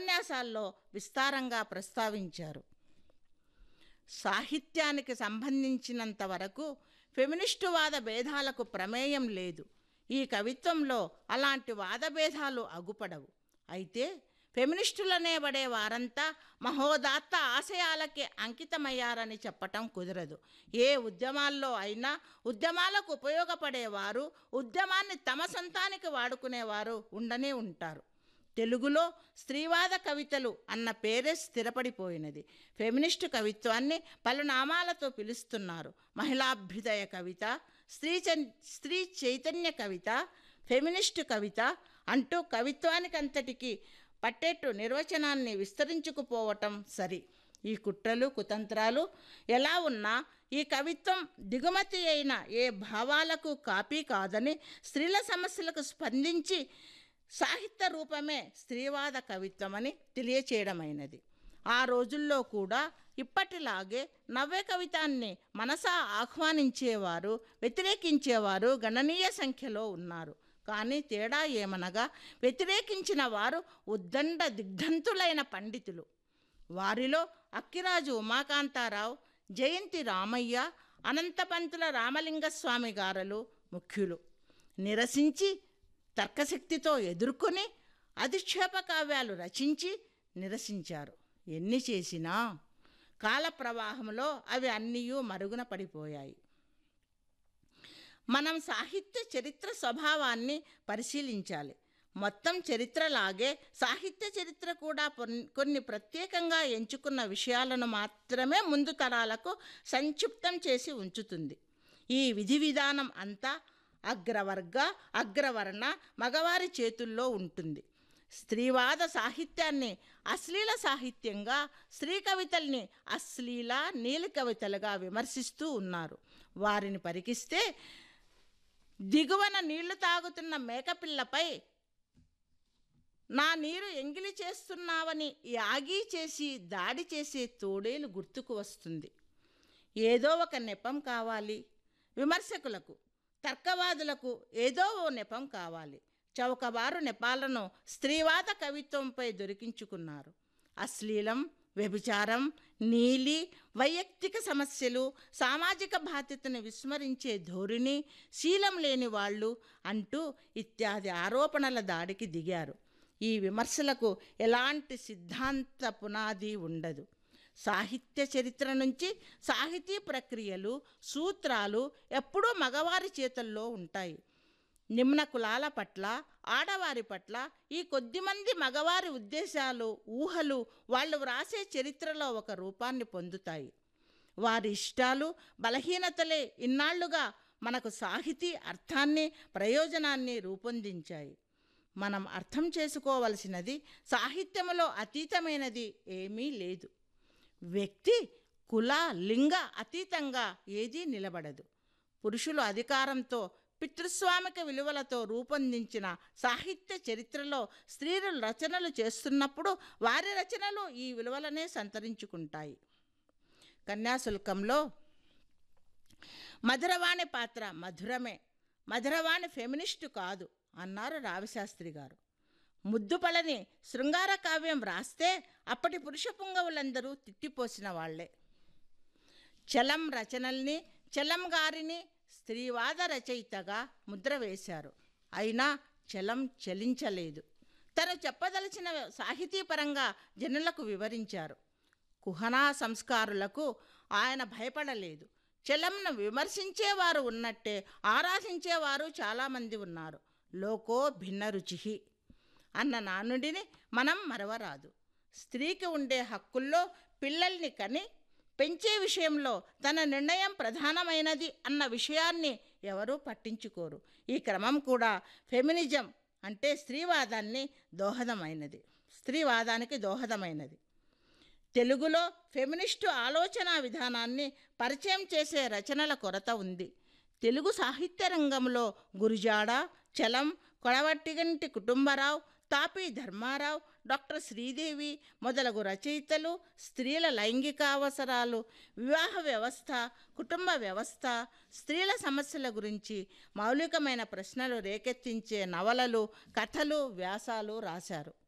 ఉపన్యాసాల్లో విస్తారంగా ప్రస్తావించారు సాహిత్యానికి సంబంధించినంత వరకు ఫెమినిస్టువాద భేదాలకు ప్రమేయం లేదు ఈ కవిత్వంలో అలాంటి వాదభేదాలు అగుపడవు అయితే ఫెమినిస్టులనే పడే వారంతా మహోదాత్త ఆశయాలకే అంకితమయ్యారని చెప్పటం కుదరదు ఏ ఉద్యమాల్లో అయినా ఉద్యమాలకు ఉపయోగపడేవారు ఉద్యమాన్ని తమ సొంతానికి వాడుకునేవారు ఉండనే ఉంటారు తెలుగులో స్త్రీవాద కవితలు అన్న పేరే స్థిరపడిపోయినది ఫెమినిస్టు కవిత్వాన్ని పలు నామాలతో పిలుస్తున్నారు మహిళాభ్యుదయ కవిత స్త్రీ చన్ స్త్రీ చైతన్య కవిత ఫెమినిస్టు కవిత అంటూ కవిత్వానికంతటికి పట్టేట్టు నిర్వచనాన్ని విస్తరించుకుపోవటం సరి ఈ కుట్రలు కుతంత్రాలు ఎలా ఉన్నా ఈ కవిత్వం దిగుమతి అయిన ఏ భావాలకు కాపీ కాదని స్త్రీల సమస్యలకు స్పందించి సాహిత్య రూపమే స్త్రీవాద కవిత్వమని తెలియచేయడమైనది ఆ రోజుల్లో కూడా ఇప్పటిలాగే నవ్య కవితాన్ని మనసా ఆహ్వానించేవారు వ్యతిరేకించేవారు గణనీయ సంఖ్యలో ఉన్నారు కానీ తేడా ఏమనగా వ్యతిరేకించిన వారు ఉద్దండ దిగ్ధంతులైన పండితులు వారిలో అక్కిరాజు ఉమాకాంతారావు జయంతి రామయ్య అనంతపంతుల రామలింగస్వామి గారలు ముఖ్యులు నిరసించి తర్కశక్తితో ఎదుర్కొని అధిక్షేప కావ్యాలు రచించి నిరసించారు ఎన్ని చేసినా కాల ప్రవాహంలో అవి అన్నీ మరుగున పడిపోయాయి మనం సాహిత్య చరిత్ర స్వభావాన్ని పరిశీలించాలి మొత్తం చరిత్రలాగే సాహిత్య చరిత్ర కూడా పొన్- కొన్ని ప్రత్యేకంగా ఎంచుకున్న విషయాలను మాత్రమే ముందు తరాలకు సంక్షిప్తం చేసి ఉంచుతుంది ఈ విధి విధానం అంతా అగ్రవర్గ అగ్రవర్ణ మగవారి చేతుల్లో ఉంటుంది స్త్రీవాద సాహిత్యాన్ని అశ్లీల సాహిత్యంగా స్త్రీ కవితల్ని అశ్లీల నీలి కవితలుగా విమర్శిస్తూ ఉన్నారు వారిని పరికిస్తే దిగువన నీళ్లు తాగుతున్న మేకపిల్లపై నా నీరు ఎంగిలి చేస్తున్నావని యాగి చేసి దాడి చేసే తోడేలు గుర్తుకు వస్తుంది ఏదో ఒక నెపం కావాలి విమర్శకులకు తర్కవాదులకు ఏదో ఓ నెపం కావాలి చౌకబారు నెపాలను స్త్రీవాద కవిత్వంపై దొరికించుకున్నారు అశ్లీలం వ్యభిచారం నీలి వైయక్తిక సమస్యలు సామాజిక బాధ్యతను విస్మరించే ధోరణి శీలం లేని వాళ్ళు అంటూ ఇత్యాది ఆరోపణల దాడికి దిగారు ఈ విమర్శలకు ఎలాంటి సిద్ధాంత పునాది ఉండదు సాహిత్య చరిత్ర నుంచి సాహితీ ప్రక్రియలు సూత్రాలు ఎప్పుడూ మగవారి చేతుల్లో ఉంటాయి నిమ్న కులాల పట్ల ఆడవారి పట్ల ఈ కొద్దిమంది మగవారి ఉద్దేశాలు ఊహలు వాళ్ళు వ్రాసే చరిత్రలో ఒక రూపాన్ని పొందుతాయి వారి ఇష్టాలు బలహీనతలే ఇన్నాళ్లుగా మనకు సాహితీ అర్థాన్ని ప్రయోజనాన్ని రూపొందించాయి మనం అర్థం చేసుకోవలసినది సాహిత్యములో అతీతమైనది ఏమీ లేదు వ్యక్తి కుల లింగ అతీతంగా ఏదీ నిలబడదు పురుషులు అధికారంతో పితృస్వామిక విలువలతో రూపొందించిన సాహిత్య చరిత్రలో స్త్రీలు రచనలు చేస్తున్నప్పుడు వారి రచనలు ఈ విలువలనే సంతరించుకుంటాయి కన్యాశుల్కంలో మధురవాణి పాత్ర మధురమే మధురవాణి ఫెమినిస్టు కాదు అన్నారు రావిశాస్త్రి గారు ముద్దుపలని శృంగార కావ్యం రాస్తే అప్పటి పురుష పుంగవులందరూ తిట్టిపోసిన వాళ్లే చలం రచనల్ని చలం గారిని స్త్రీవాద రచయితగా ముద్ర వేశారు అయినా చలం చలించలేదు తను చెప్పదలిచిన సాహితీపరంగా జనులకు వివరించారు కుహనా సంస్కారులకు ఆయన భయపడలేదు చలంను విమర్శించేవారు ఉన్నట్టే ఆరాధించేవారు చాలామంది ఉన్నారు లోకో భిన్న రుచి అన్న నానుడిని మనం మరవరాదు స్త్రీకి ఉండే హక్కుల్లో పిల్లల్ని కని పెంచే విషయంలో తన నిర్ణయం ప్రధానమైనది అన్న విషయాన్ని ఎవరూ పట్టించుకోరు ఈ క్రమం కూడా ఫెమినిజం అంటే స్త్రీవాదాన్ని దోహదమైనది స్త్రీవాదానికి దోహదమైనది తెలుగులో ఫెమినిస్టు ఆలోచన విధానాన్ని పరిచయం చేసే రచనల కొరత ఉంది తెలుగు సాహిత్య రంగంలో గురుజాడ చలం కొడవట్టిగంటి కుటుంబరావు తాపీ ధర్మారావు డాక్టర్ శ్రీదేవి మొదలగు రచయితలు స్త్రీల లైంగిక అవసరాలు వివాహ వ్యవస్థ కుటుంబ వ్యవస్థ స్త్రీల సమస్యల గురించి మౌలికమైన ప్రశ్నలు రేకెత్తించే నవలలు కథలు వ్యాసాలు రాశారు